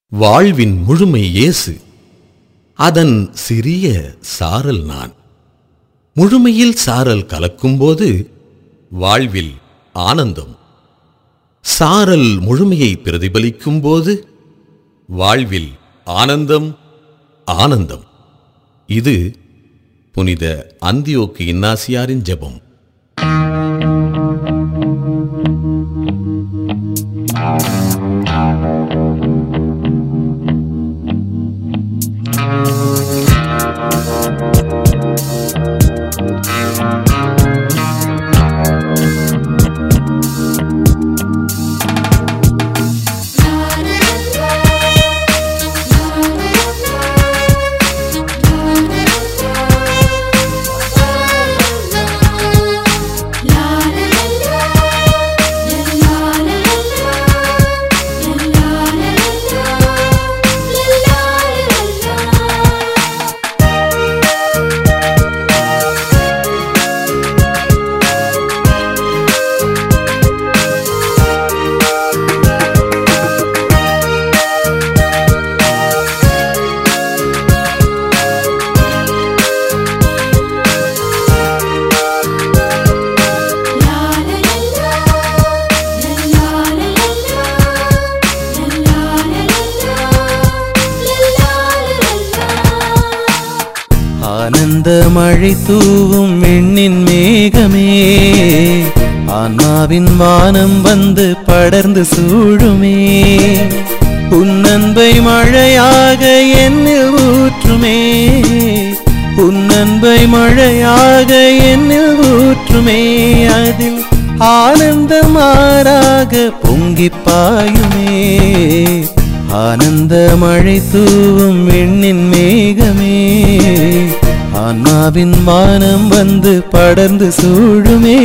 வாழ்வின் முழுமை இயேசு அதன் சிறிய சாரல் நான் முழுமையில் சாரல் கலக்கும்போது வாழ்வில் ஆனந்தம் சாரல் முழுமையை பிரதிபலிக்கும் போது வாழ்வில் ஆனந்தம் ஆனந்தம் இது புனித அந்தியோக்கு இன்னாசியாரின் ஜெபம் ஆனந்த மழை தூவும் விண்ணின் மேகமே ஆன்மாவின் வானம் வந்து படர்ந்து சூழுமே உன் அன்பை மழையாக என்னில் ஊற்றுமே உன் அன்பை மழையாக என்னில் ஊற்றுமே அதில் ஆனந்தம் ஆறாக பொங்கிப் பாயுமே ஆனந்த மழை தூவும் விண்ணின் மேகமே ஆன்மாவின் வானம் வந்து படர்ந்து சூழுமே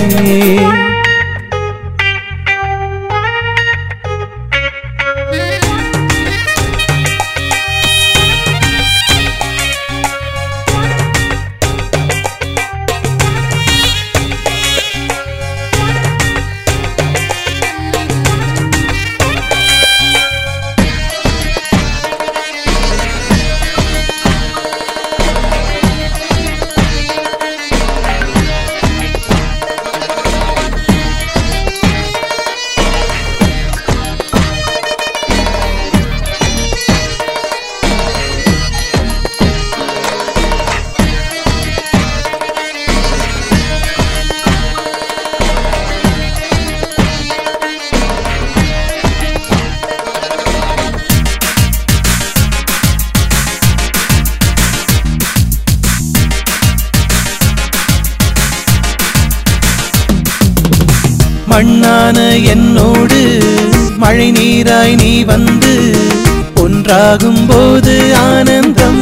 மண்ணான என்னோடு மழை நீராய் நீ வந்து ஒன்றாகும் போது ஆனந்தம்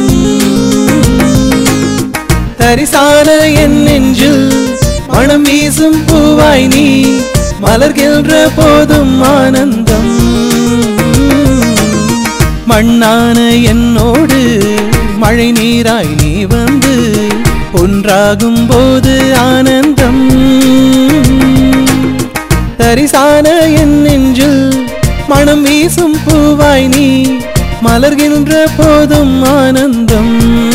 தரிசான என் நெஞ்சில் மனம் வீசும் பூவாய் நீ மலர்கின்ற போதும் ஆனந்தம் மண்ணான என்னோடு மழை நீராய் நீ வந்து ஒன்றாகும் போது ஆனந்தம் தரிசான என் நெஞ்சில் மனம் வீசும் பூவாய் நீ மலர்கின்ற போதும் ஆனந்தம்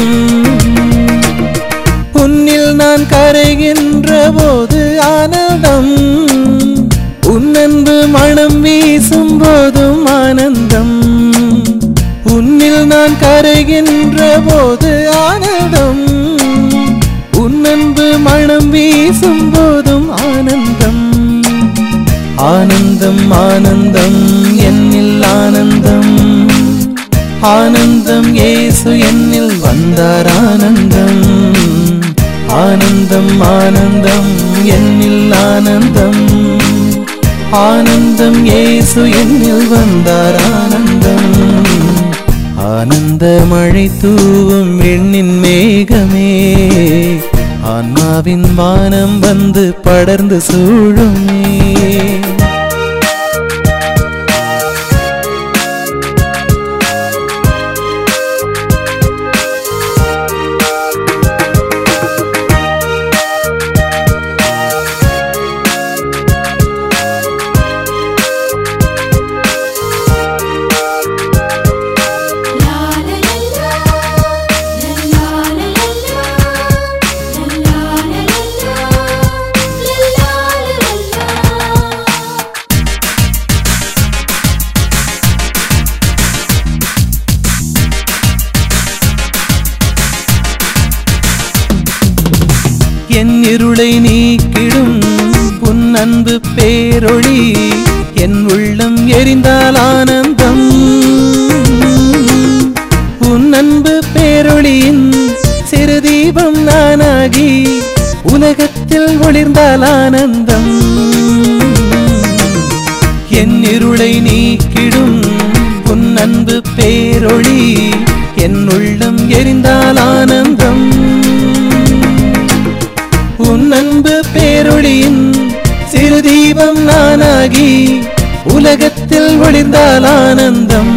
உன்னில் நான் கரைகின்ற போது ஆனந்தம் உன்னன்பு மனம் வீசும் போதும் ஆனந்தம் உன்னில் நான் கரைகின்ற போது ஆனந்தம் உன்னன்பு மனம் வீசும் போதும் ஆனந்தம் ஆனந்தம் ஆனந்தம் என்னில் ஆனந்தம் ஆனந்தம் இயேசு என்னில் வந்தார் ஆனந்தம் ஆனந்தம் ஆனந்தம் என்னில் ஆனந்தம் ஆனந்தம் இயேசு என்னில் வந்தார் ஆனந்தம் ஆனந்த மழை தூவும் விண்ணின் மேகமே ஆன்மாவின் வானம் வந்து படர்ந்து சூழுமே என் இருளை நீக்கிடும் உன் அன்பு பேரொளி என் உள்ளம் எரிந்தால் ஆனந்தம் உன் அன்பு பேரொளியின் சிறு தீபம் நானாகி உலகத்தில் ஒளிர்ந்தால் ஆனந்தம் என் இருளை நீக்கிடும் உன் அன்பு பேரொளி என் உள்ளம் எரிந்தால் ஆனந்தம் உன் அன்பு பேரொளியின் சிறு தீபம் நானாகி உலகத்தில் ஒளிர்ந்தால் ஆனந்தம்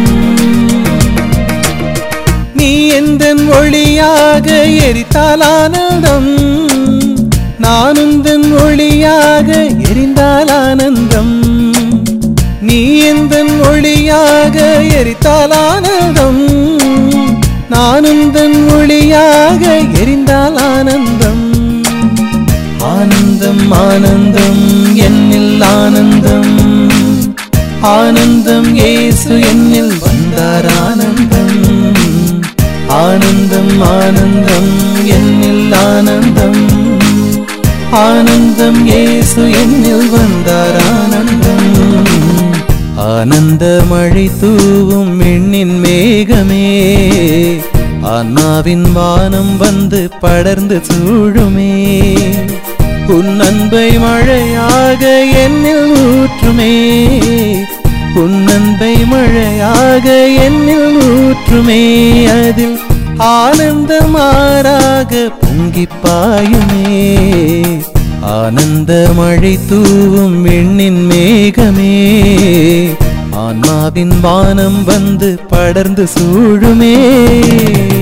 நீ எந்த ஒளியாக எரித்தால் ஆனந்தம் நானும் தன் ஒளியாக எரிந்தால் ஆனந்தம் நீ எந்த ஒளியாக எரித்தால் ஆனந்தம் நானும் தன் ஒளியாக எரிந்தால் ஆனந்தம் ஆனந்தம் ஆனந்தம் என்னில் ஆனந்தம் ஆனந்தம் இயேசு என்னில் வந்தார் ஆனந்தம் ஆனந்தம் ஆனந்தம் என்னில் ஆனந்தம் ஆனந்தம் இயேசு என்னில் வந்தார் ஆனந்தம் ஆனந்த மழை தூவும் எண்ணின் மேகமே ஆன்மாவின் வானம் வந்து படர்ந்து சூழுமே உன் அன்பை மழையாக என்னில் ஊற்றுமே உன் அன்பை மழையாக என்னில் ஊற்றுமே அதில் ஆனந்தமாறாக பொங்கி பாயுமே ஆனந்த மழை தூவும் எண்ணின் மேகமே ஆன்மாவின் வானம் வந்து படர்ந்து சூழுமே